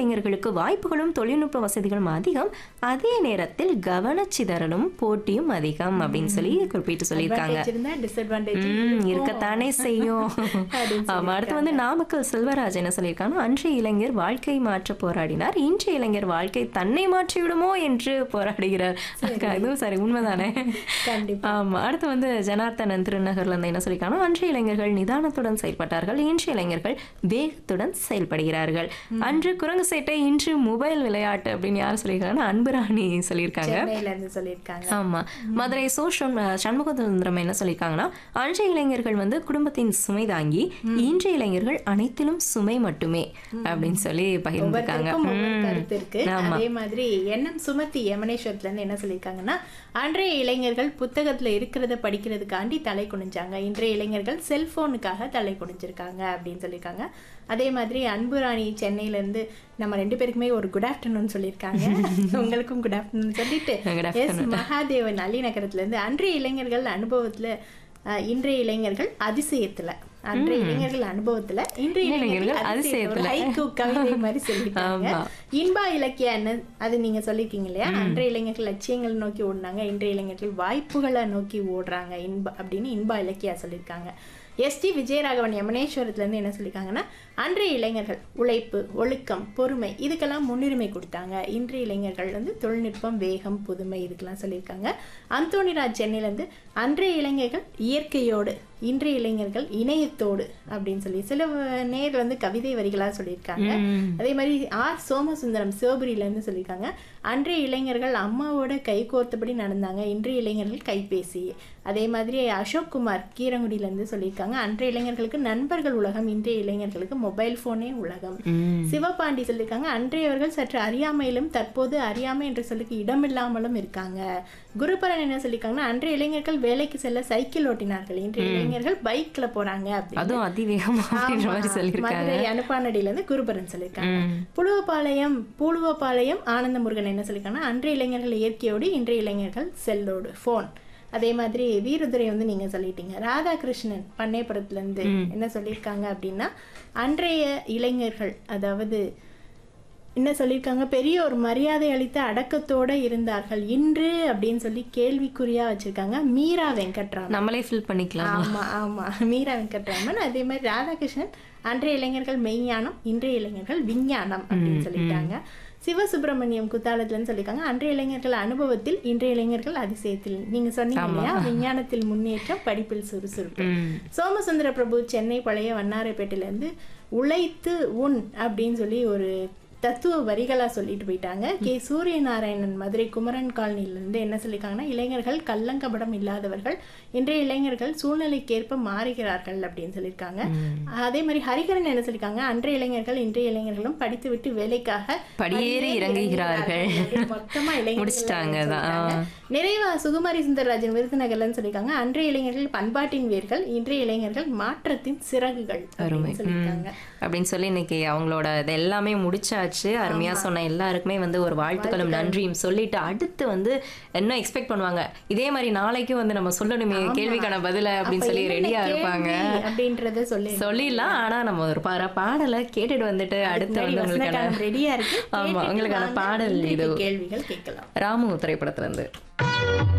இளைஞர்களுக்கு வாய்ப்புகளும் தொழில்நுட்ப வசதிகளும் அதிகம் அதே நேரத்தில் கவனச்சிதறலும் போட்டியும் அதிகம் அப்படின்னு சொல்லி குறிப்பிட்டு சொல்லியிருக்காங்க Advantage இருந்தா disadvantage ம், இருக்கத்தானே செய்யும் அப்படின்னு ஆமா அடுத்து வந்து நாமக்கல் செல்வராஜ் என்ன சொல்லியிருக்காங்க அன்றைய இளைஞர் வாழ்க்கை மாற்ற போராடினார் இன்றைய இளைஞர் வாழ்க்கை தன்னை மாற்றிவிடுமோ என்று போராடுகிறார் இதுவும் சரி உண்மைதானே கண்டிப்பா ஆமா அடுத்து வந்து ஜனார்த்தனன் திருநகர்ல இருந்து என்ன சொல்லியிருக்காங்கன்னா அன்றைய இளைஞர்கள் நிதானத்துடன் செயல்பட்டார்கள் இன்றைய இளைஞர்கள் வேகத்துடன் செயல்படுகிறார்கள் அன்று குரங்கு சேட்டை இன்று மொபைல் விளையாட்டு அப்படின்னு யார் சொல்லியிருக்காங்கன்னா அன்புராணி சொல்லியிருக்காங்க சென்னையில இருந்து சொல்லியிருக்காங்க ஆமா மதுரை சோ ஷண்- சண்முகசுந்தரம் என்ன சொல்லியிருக்காங்கன்னா அன்றைய இளைஞர்கள் வந்து குடும்பத்தின் சுமை தாங்கி இன்றைய இளைஞர்கள் அனைத்திலும் சுமை மட்டுமே அப்படின்னு சொல்லி பகிர்ந்துருக்காங்க ஒவ்வொருத்தருக்கும் ஒவ்வொரு ம். கருத்து இருக்கு ஆமா. அதே மாதிரி எண்ணம் சுமத்தி யமனேஸ்வரத்துல இருந்து என்ன சொல்லியிருக்காங்கன்னா அன்றைய இளைஞர்கள் புத்தகத்துல இருக்கிறத படிக்கிறதுக்காண்டி தலை குனிஞ்சாங்க இன்றைய இளைஞர்கள் செல்போனுக்காக தலை குனிஞ்சிருக்காங்க அப்படின்னு சொல்லியிருக்காங்க அதே மாதிரி அன்புராணி சென்னையில இருந்து நம்ம ரெண்டு பேருக்குமே ஒரு குட் ஆஃப்டர்நூன் சொல்லியிருக்காங்க உங்களுக்கும் குட் ஆஃப்டர்நூன் சொல்லிட்டு Good எஸ் மகாதேவன் அலிநகரத்துல இருந்து அன்றைய இளைஞர்கள் அனுபவத்துல அஹ், இன்றைய இளைஞர்கள் அதிசயத்துல அன்றைய இளைஞர்கள் அனுபவத்துல இன்றைய இளைஞர்கள் இளைஞர்கள் அதிசயத்துல அதிசயத்துல. ஹைக்கூ கவிதை மாதிரி சொல்லிட்டாங்க ஆமா. இன்பா இலக்கிய என்ன அது நீங்க சொல்லிருக்கீங்க இல்லையா அன்றைய இளைஞர்கள் லட்சியங்கள் நோக்கி ஓடுனாங்க இன்றைய இளைஞர்கள் வாய்ப்புகளை நோக்கி ஓடுறாங்க இன்ப அப்படின்னு இன்பா இலக்கியா சொல்லியிருக்காங்க எஸ்டி விஜயராகவன் யமனேஸ்வரத்துல இருந்து என்ன சொல்லியிருக்காங்கன்னா அன்றைய இளைஞர்கள் உழைப்பு ஒழுக்கம் பொறுமை இதுக்கெல்லாம் முன்னுரிமை கொடுத்தாங்க இன்றைய இளைஞர்கள் வந்து தொழில்நுட்பம் வேகம் புதுமை இதுக்கெல்லாம் சொல்லியிருக்காங்க அந்தோணிராஜ் சென்னையில இருந்து அன்றைய இளைஞர்கள் இயற்கையோடு இன்றைய இளைஞர்கள் இணையத்தோடு அப்படின்னு சொல்லி சில நேர் வந்து கவிதை வரிகளா சொல்லியிருக்காங்க அதே மாதிரி ஆர் சோமசுந்தரம் சிவபுரியில இருந்து சொல்லியிருக்காங்க அன்றைய இளைஞர்கள் அம்மாவோட கை கோர்த்தபடி நடந்தாங்க இன்றைய இளைஞர்கள் கைபேசி அதே மாதிரி அசோக் குமார் கீரங்குடியில இருந்து சொல்லியிருக்காங்க அன்றைய இளைஞர்களுக்கு நண்பர்கள் உலகம் இன்றைய இளைஞர்களுக்கு மொபைல் போனே உலகம் சிவபாண்டி சொல்லியிருக்காங்க அன்றையவர்கள் சற்று அறியாமையிலும் தற்போது அறியாமை என்ற சொல்லுக்கு இடமில்லாமலும் இருக்காங்க குருபரன் என்ன சொல்லியிருக்காங்கன்னா அன்றைய இளைஞர்கள் வேலைக்கு செல்ல சைக்கிள் ஓட்டினார்கள் இன்றைய இளைஞர்கள் பைக்ல போறாங்க அப்படின்னு அதுவும் அதிவேகமா அப்படின்ற மாதிரி ஆமா. சொல்லியிருக்காங்க மதுரை அனுப்பானடியில இருந்து குருபரன் சொல்லியிருக்காங்க ம். புழுவப்பாளையம் பூலுவப்பாளையம் ஆனந்த முருகன் என்ன சொல்லியிருக்காங்கன்னா அன்றைய இளைஞர்கள் இயற்கையோடு இன்றைய இளைஞர்கள் செல்லோடு ஃபோன் அதே மாதிரி வீரதுரை வந்து நீங்க சொல்லிட்டீங்க ராதாகிருஷ்ணன் பண்ணையபுரத்துல இருந்து என்ன சொல்லியிருக்காங்க அப்படின்னா அன்றைய இளைஞர்கள் அதாவது என்ன சொல்லியிருக்காங்க பெரிய ஒரு மரியாதை அளித்த அடக்கத்தோட இருந்தார்கள் இன்று அப்படின்னு சொல்லி கேள்விக்குறியா வச்சிருக்காங்க மீரா வெங்கட்ராமன் நம்மளே ஃபில் பண்ணிக்கலாம் ஆமா ஆமா மீரா வெங்கட்ராமன் அதே மாதிரி ராதாகிருஷ்ணன் அன்றைய இளைஞர்கள் மெய்ஞானம் இன்றைய இளைஞர்கள் விஞ்ஞானம் அப்படின்னு சொல்லிட்டாங்க சிவசுப்பிரமணியம் குத்தாலத்துலன்னு சொல்லியிருக்காங்க அன்றைய இளைஞர்கள் அனுபவத்தில் இன்றைய இளைஞர்கள் அதிசயத்தில் நீங்க சொன்னீங்க இல்லையா விஞ்ஞானத்தில் முன்னேற்றம் படிப்பில் சுறுசுறுப்பு ம். சோமசுந்தர பிரபு சென்னை பழைய வண்ணாரப்பேட்டையில இருந்து உழைத்து உன் அப்படின்னு சொல்லி ஒரு தத்துவ வரிகளா சொல்லிட்டு போயிட்டாங்க கே சூரியநாராயணன் மதுரை குமரன் காலனில இருந்து என்ன சொல்லியிருக்காங்கன்னா இளைஞர்கள் கள்ளங்கபடம் இல்லாதவர்கள் இன்றைய இளைஞர்கள் சூழ்நிலைக்கேற்ப மாறுகிறார்கள் அப்படின்னு சொல்லியிருக்காங்க அதே மாதிரி ஹரிகரன் என்ன சொல்லியிருக்காங்க அன்றைய இளைஞர்கள் இன்றைய இளைஞர்களும் படித்துவிட்டு வேலைக்காக படியேறி இறங்குகிறார்கள். அப்படின்னு மொத்தமா இளைஞர்கள் முடிச்சிட்டாங்க தான். சொல்லிட்டாங்க. நிறைவா சுகுமாரி சுந்தரராஜன் விருதுநகர்லன்னு சொல்லியிருக்காங்க அன்றைய இளைஞர்கள் பண்பாட்டின் வேர்கள் இன்றைய இளைஞர்கள் மாற்றத்தின் சிறகுகள் அப்படின்னு சொல்லியிருக்காங்க அப்படின்னு சொல்லி இன்னைக்கு அவங்களோட இது எல்லாமே முடிச்சாச்சு அருமையா சொன்ன எல்லாருக்குமே வந்து ஒரு வாழ்த்துக்களும் நன்றியும் சொல்லிட்டு அடுத்து வந்து என்ன எக்ஸ்பெக்ட் பண்ணுவாங்க இதே மாதிரி நாளைக்கும் வந்து நம்ம சொல்லணுமே கேள்விக்கான பதில அப்படின்னு சொல்லி என்னென்ன ரெடியா இருப்பாங்க கேள்வி அப்படின்றத சொல்லி சொல்லிடலாம் ஆனா நம்ம ஒரு பாட பாடலை கேட்டுட்டு வந்துட்டு அடுத்து வந்து உங்களுக்கான ரெடியா இருக்கு ஆமா, கேட்டுட்டு உங்களுக்கான வாங்க. பாடல் இன்றைக்கு இது. கேள்விகள் கேட்கலாம் ராமு திரைப்படத்துல இருந்து